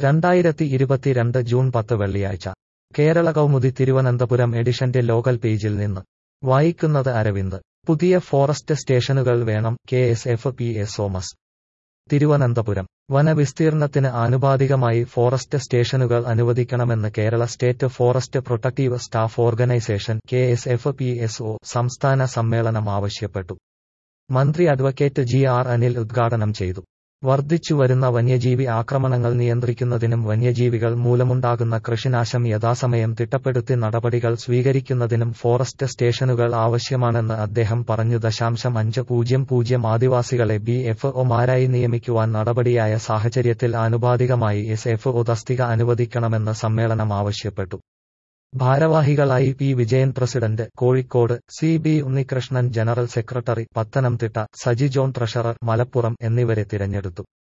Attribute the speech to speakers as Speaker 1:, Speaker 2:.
Speaker 1: രണ്ടായിരത്തി ഇരുപത്തിരണ്ട് ജൂൺ പത്ത് വെള്ളിയാഴ്ച കേരള കൗമുദി തിരുവനന്തപുരം എഡിഷന്റെ ലോക്കൽ പേജിൽ നിന്ന് വായിക്കുന്നത് അരവിന്ദ് പുതിയ ഫോറസ്റ്റ് സ്റ്റേഷനുകൾ വേണം K S F P S Thomas Thiruvananthapuram വനവിസ്തീർണത്തിന് ആനുപാതികമായി ഫോറസ്റ്റ് സ്റ്റേഷനുകൾ അനുവദിക്കണമെന്ന് Kerala state forest protective staff organisation K S F P S O സംസ്ഥാന സമ്മേളനം ആവശ്യപ്പെട്ടു മന്ത്രി അഡ്വക്കേറ്റ് ജി ആർ അനിൽ ഉദ്ഘാടനം ചെയ്തു വർദ്ധിച്ചുവരുന്ന വന്യജീവി ആക്രമണങ്ങൾ നിയന്ത്രിക്കുന്നതിനും വന്യജീവികൾ മൂലമുണ്ടാകുന്ന കൃഷിനാശം യഥാസമയം തിട്ടപ്പെടുത്തി നടപടികൾ സ്വീകരിക്കുന്നതിനും ഫോറസ്റ്റ് സ്റ്റേഷനുകൾ ആവശ്യമാണെന്ന് അദ്ദേഹം പറഞ്ഞു ദശാംശം അഞ്ച് പൂജ്യം പൂജ്യം ആദിവാസികളെ ബി എഫ് ഒമാരായി നിയമിക്കുവാൻ നടപടിയായ സാഹചര്യത്തിൽ ആനുപാതികമായി എസ് എഫ് ഒ തസ്തിക അനുവദിക്കണമെന്ന് സമ്മേളനം ആവശ്യപ്പെട്ടു ഭാരവാഹികളായി P Vijayan president Kozhikode C B Unnikrishnan general secretary Pathanamthitta Saji John treasurer Malappuram എന്നിവരെ തിരഞ്ഞെടുത്തു